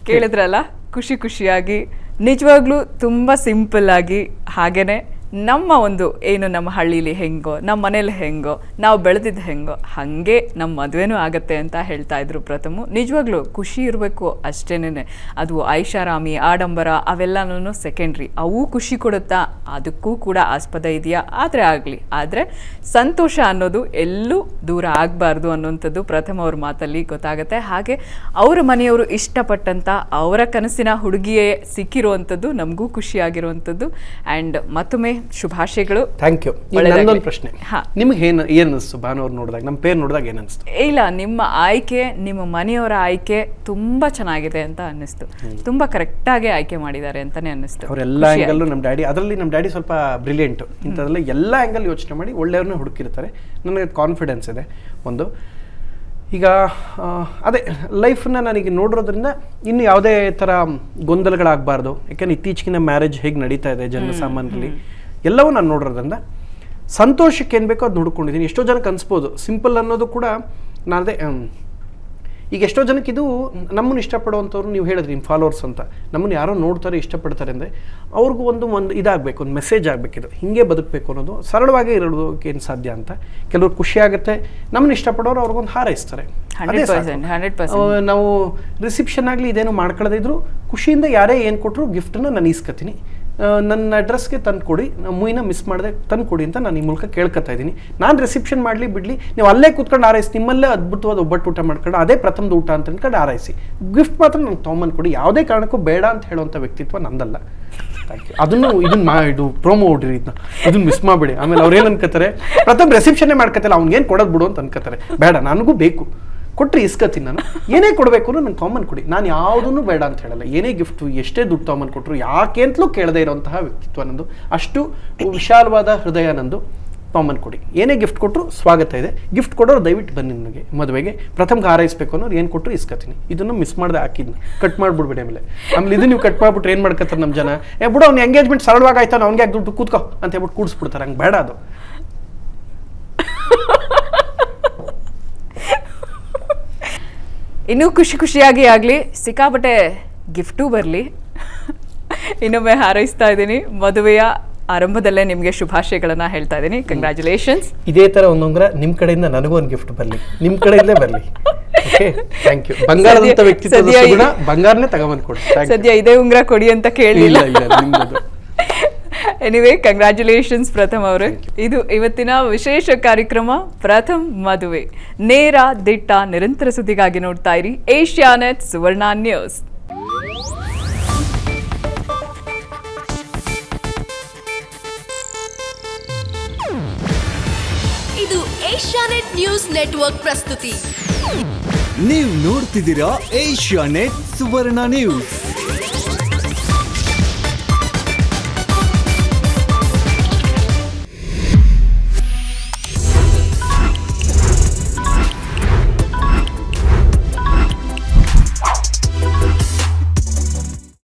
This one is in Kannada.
ಕೇಳಿದ್ರಲ್ಲ ಖುಷಿ ಖುಷಿಯಾಗಿ ನಿಜವಾಗ್ಲೂ ತುಂಬ ಸಿಂಪಲ್ ಆಗಿ ಹಾಗೇನೆ ನಮ್ಮ ಒಂದು ಏನು ನಮ್ಮ ಹಳ್ಳೀಲಿ ಹೆಂಗೋ ನಮ್ಮ ಮನೇಲಿ ಹೆಂಗೋ ನಾವು ಬೆಳೆದಿದ್ದು ಹೆಂಗೋ ಹಾಗೆ ನಮ್ಮ ಮದುವೆನೂ ಆಗತ್ತೆ ಅಂತ ಹೇಳ್ತಾ ಇದ್ರು ಪ್ರಥಮು ನಿಜವಾಗ್ಲೂ ಖುಷಿ ಇರಬೇಕು ಅಷ್ಟೇನೆ ಅದು ಐಷಾರಾಮಿ ಆಡಂಬರ ಅವೆಲ್ಲನೂ ಸೆಕೆಂಡ್ರಿ ಅವು ಖುಷಿ ಕೊಡುತ್ತಾ ಅದಕ್ಕೂ ಕೂಡ ಆಸ್ಪದ ಇದೆಯಾ ಆದರೆ ಆಗಲಿ ಆದರೆ ಸಂತೋಷ ಅನ್ನೋದು ಎಲ್ಲೂ ದೂರ ಆಗಬಾರ್ದು ಅನ್ನುವಂಥದ್ದು ಪ್ರಥಮ ಅವ್ರ ಮಾತಲ್ಲಿ ಗೊತ್ತಾಗುತ್ತೆ ಹಾಗೆ ಅವರ ಮನೆಯವರು ಇಷ್ಟಪಟ್ಟಂತ ಅವರ ಕನಸಿನ ಹುಡುಗಿಯೇ ಸಿಕ್ಕಿರುವಂಥದ್ದು ನಮಗೂ ಖುಷಿಯಾಗಿರುವಂಥದ್ದು ಆ್ಯಂಡ್ ಮತ್ತೊಮ್ಮೆ ಶುಭಾಶಯಗಳು ಥ್ಯಾಂಕ್ ಯು ಒಳ್ಳೆದಾಗ್ಲಿ. ನಂದೊಂದು ಪ್ರಶ್ನೆ ಹಾ. ನಿಮ್ಗೆ ಏನು ಏನು ಅನಿಸ್ತು ಭಾನುವ್ರು ನೋಡಿದಾಗ ನಮ್ಮ ಪೇರ್ ನೋಡಿದಾಗ ಏನು ಅನಿಸ್ತು ಇಲ್ಲ ನಿಮ್ಮ ಆಯ್ಕೆ ನಿಮ್ಮ ಮನೆಯವರ ಆಯ್ಕೆ ತುಂಬಾ ಚೆನ್ನಾಗಿದೆ ಅಂತ ಅನ್ನಿಸ್ತು ತುಂಬಾ ಕರೆಕ್ಟಾಗಿ ಆಯ್ಕೆ ಮಾಡಿದ್ದಾರೆ ಅಂತಾನೆ ಅನ್ನಿಸ್ತು ಅವರೆಲ್ಲ ಆ್ಯಂಗಲ್ಲು ನಮ್ಮ ಡ್ಯಾಡಿ ಅದರಲ್ಲಿ ನಮ್ಮ ಡ್ಯಾಡಿ ಸ್ವಲ್ಪ ಬ್ರಿಲಿಯಂಟು ಇಂಥದ್ರಲ್ಲಿ ಎಲ್ಲ ಆ್ಯಂಗಲ್ ಯೋಚನೆ ಮಾಡಿ ಒಳ್ಳೆಯವ್ರನ್ನ ಹುಡುಕಿರ್ತಾರೆ ನನಗೆ ಕಾನ್ಫಿಡೆನ್ಸ್ ಇದೆ ಒಂದು ಈಗ ಆ, ಅದೇ ಲೈಫನ್ನ ನನಗೆ ನೋಡಿರೋದ್ರಿಂದ ಇನ್ನು ಯಾವುದೇ ಥರ ಗೊಂದಲಗಳಾಗಬಾರ್ದು ಯಾಕೆಂದ್ರೆ ಇತ್ತೀಚೆಗಿನ ಮ್ಯಾರೇಜ್ ಹೇಗೆ ನಡೀತಾ ಇದೆ ಜನಸಾಮಾನ್ಯರಲ್ಲಿ ಎಲ್ಲವೂ ನಾನು ನೋಡಿರೋದ್ರಿಂದ ಸಂತೋಷಕ್ಕೆ ಏನು ಬೇಕೋ ಅದು ನೋಡ್ಕೊಂಡಿದ್ದೀನಿ ಎಷ್ಟೋ ಜನಕ್ಕೆ ಅನಿಸ್ಬೋದು ಸಿಂಪಲ್ ಅನ್ನೋದು ಕೂಡ ನಾನದೇ ಈಗ ಎಷ್ಟೋ ಜನಕ್ಕೆ ಇದು ನಮ್ಮನ್ನು ಇಷ್ಟಪಡುವಂಥವ್ರು ನೀವು ಹೇಳಿದ್ರಿ ನಿಮ್ಮ ಫಾಲೋವರ್ಸ್ ಅಂತ ನಮ್ಮನ್ನು ಯಾರೋ ನೋಡ್ತಾರೆ ಇಷ್ಟಪಡ್ತಾರೆ ಅಂದರೆ ಅವ್ರಿಗೂ ಒಂದು ಒಂದು ಇದಾಗಬೇಕು ಒಂದು ಮೆಸೇಜ್ ಆಗಬೇಕಿದು ಹಿಂಗೆ ಬದುಕಬೇಕು ಅನ್ನೋದು ಸರಳವಾಗಿ ಇರೋದಕ್ಕೆ ಏನು ಸಾಧ್ಯ ಅಂತ ಕೆಲವ್ರು ಖುಷಿ ಆಗುತ್ತೆ ನಮ್ಮನ್ನು ಇಷ್ಟಪಡೋರು ಅವ್ರಿಗೊಂದು ಹಾರೈಸ್ತಾರೆ ಅದೇ 100%, ಸಾಕು. 100%. ಆ, ನಾವು ರಿಸೆಪ್ಷನ್ ಆಗಲಿ ಇದೇನು ಮಾಡ್ಕೊಳ್ಳದೇ ಇದ್ರು ಖುಷಿಯಿಂದ ಯಾರೇ ಏನು ಕೊಟ್ಟರು ಗಿಫ್ಟನ್ನ ನಾನು ಇಸ್ಕೊತೀನಿ ಆ, ನನ್ನ ಅಡ್ರೆಸ್ಗೆ ತಂದು ಕೊಡಿ ಮೂವಿನ ಮಿಸ್ ಮಾಡದೆ ತಂದು ಕೊಡಿ ಅಂತ ನಾನು ಈ ಮೂಲಕ ಕೇಳ್ಕೊತಾ ಇದ್ದೀನಿ ನಾನು ರಿಸೆಪ್ಷನ್ ಮಾಡಲಿ ಬಿಡಲಿ ನೀವು ಅಲ್ಲೇ ಕೂತ್ಕೊಂಡು ಆರೈಸಿ ನಿಮ್ಮಲ್ಲೇ ಅದ್ಭುತವಾದ ಒಬ್ಬಟ್ಟು ಊಟ ಮಾಡ್ಕೊಂಡು ಅದೇ ಪ್ರಥಮದ ಊಟ ಅಂತ ಅನ್ಕೊಂಡು ಆರೈಸಿ ಗಿಫ್ಟ್ ಮಾತ್ರ ನಂಗೆ ತೊಗೊಂಬಂದು ಕೊಡಿ ಯಾವುದೇ ಕಾರಣಕ್ಕೂ ಬೇಡ ಅಂತ ಹೇಳುವಂಥ ವ್ಯಕ್ತಿತ್ವ ನಂದಲ್ಲ ಥ್ಯಾಂಕ್ ಯು ಅದನ್ನು ಇದನ್ನ ಮಾ ಇದು ಪ್ರೋಮೋ ಹೊಡ್ರಿ ಇದನ್ನ ಇದನ್ನ ಮಿಸ್ ಮಾಡಬೇಡಿ ಆಮೇಲೆ ಅವ್ರು ಏನು ಅನ್ಕೋತಾರೆ ಪ್ರಥಮ ರಿಸೆಪ್ಷನ್ನೇ ಮಾಡ್ಕೊತಿಲ್ಲ ಅವ್ನಿಗೇನು ಕೊಡೋದು ಬಿಡು ಅಂತ ಅನ್ಕೋತಾರೆ ಬೇಡ ನನಗೂ ಬೇಕು ಕೊಟ್ಟರೆ ಇಸ್ಕತೀನಿ ನಾನು ಏನೇ ಕೊಡಬೇಕು ಅಂದ್ರೆ ನಂಗೆ ಕಾಮನ್ ಕೊಡಿ ನಾನು ಯಾವುದನ್ನು ಬೇಡ ಅಂತ ಹೇಳಲ್ಲ ಏನೇ ಗಿಫ್ಟು ಎಷ್ಟೇ ದುಡ್ಡು ತೊಗೊಂಬಂದು ಕೊಟ್ಟರು ಯಾಕೆ ಅಂತಲೂ ಕೇಳದೇ ಇರೋಂತಹ ವ್ಯಕ್ತಿತ್ವ ನಂದು ಅಷ್ಟು ವಿಶಾಲವಾದ ಹೃದಯ ನಂದು ಕಾಮನ್ ಕೊಡಿ ಏನೇ ಗಿಫ್ಟ್ ಕೊಟ್ಟರು ಸ್ವಾಗತ ಇದೆ ಗಿಫ್ಟ್ ಕೊಡೋರು ದಯವಿಟ್ಟು ಬನ್ನಿ ನನಗೆ ಮದುವೆಗೆ ಪ್ರಥಮ ಹಾರೈಸ್ಬೇಕು ಅನ್ನೋರು ಏನು ಕೊಟ್ಟರು ಇಸ್ಕತೀನಿ ಇದನ್ನು ಮಿಸ್ ಮಾಡದೆ ಹಾಕಿದ್ನಿ ಕಟ್ ಮಾಡ್ಬಿಡ್ಬೇಡಿ ಆಮೇಲೆ ಆಮೇಲೆ ಇದು ನೀವು ಕಟ್ ಮಾಡ್ಬಿಟ್ರೆ ಏನು ಮಾಡ್ಕೊತಾರೆ ನಮ್ಮ ಜನ ಏ ಬಿಡು ಅವ್ನ ಎಂಗೇಜ್ಮೆಂಟ್ ಸರಳವಾಗಿ ಆಯ್ತಾನ ಅವ್ನಿಗೆ ಯಾಕೆ ದುಡ್ಡು ಕೂತ್ಕೋ ಅಂತ ಹೇಳ್ಬಿಟ್ಟು ಕೂಡಿಸ್ಬಿಡ್ತಾರೆ ಹಂಗೆ ಬೇಡ ಅದು ಇನ್ನೂ ಖುಷಿ ಖುಷಿಯಾಗಿ ಆಗಲಿ ಸಿಕ್ಕಾಪಟ್ಟೆ ಗಿಫ್ಟೂ ಬರಲಿ ಇನ್ನೊಮ್ಮೆ ಹಾರೈಸ್ತಾ ಇದ್ದೀನಿ ಮದುವೆಯ ಆರಂಭದಲ್ಲೇ ನಿಮಗೆ ಶುಭಾಶಯಗಳನ್ನ ಹೇಳ್ತಾ ಇದ್ದೀನಿ ಕಂಗ್ರ್ಯಾಚುಲೇಷನ್ಸ್ ಇದೇ ತರ ಒಂದೊಂದ್ರ ನಿಮ್ ಕಡೆಯಿಂದ ನನಗೂ ಒಂದು ಗಿಫ್ಟ್ ಬರಲಿ ನಿಮ್ ಕಡೆಯಿಂದಲೇ ಬರಲಿ ಓಕೆ ಥ್ಯಾಂಕ್ ಯು ಬಂಗಾರದಂತ ಸದ್ಯ- ವ್ಯಕ್ತಿತ್ವದ ಸದ್ಯ ಸುಗುಣ ಬಂಗಾರನೇ ತಗೊಂಬಂದು ಕೊಡಿ Thank you. ಸದ್ಯ ಇದೇ ಉಂಗ್ರ ಕೊಡಿ ಅಂತ ಕೇಳಿಲ್ಲ ಇಲ್ಲ ಇಲ್ಲ ನಿಮ್ಮದು ಎನಿವೇ ಕಂಗ್ರ್ಯಾಚುಲೇಷನ್ಸ್ ಪ್ರಥಮ್ ಅವರೇ ಇದು ಇವತ್ತಿನ ವಿಶೇಷ ಕಾರ್ಯಕ್ರಮ ಪ್ರಥಮ್ ಮದುವೆ ನೇರ ದಿಟ್ಟ ನಿರಂತರ ಸುದ್ದಿಗಾಗಿ ನೋಡ್ತಾ ಇರಿ ಏಷ್ಯಾನೆಟ್ ಸುವರ್ಣ ನ್ಯೂಸ್ ಇದು ಏಷ್ಯಾನೆಟ್ ನ್ಯೂಸ್ ನೆಟ್ವರ್ಕ್ ಪ್ರಸ್ತುತಿ ನೀವು ನೋಡ್ತಿದ್ದೀರಾ ಏಷ್ಯಾ ನೆಟ್ ಸುವರ್ಣ ನ್ಯೂಸ್